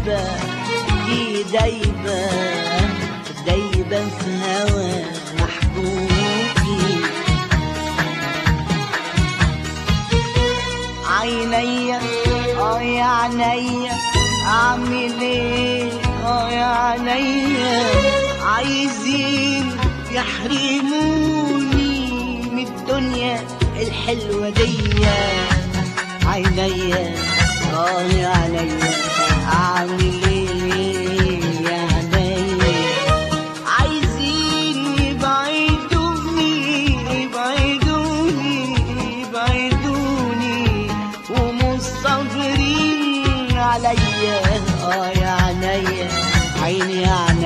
دايبة دي دايبة دايبة في هوى محبوبي عينيا اه يا عينيا اعمل ايه اه يا عينيا عايزين يحرموني من الدنيا الحلوة دي عينيا اه يا عينيا اعمل ايه يا عينيا عايزين يبعدوني يبعدوني يبعدوني ومصبرين عليا اه يا عينيا عيني يا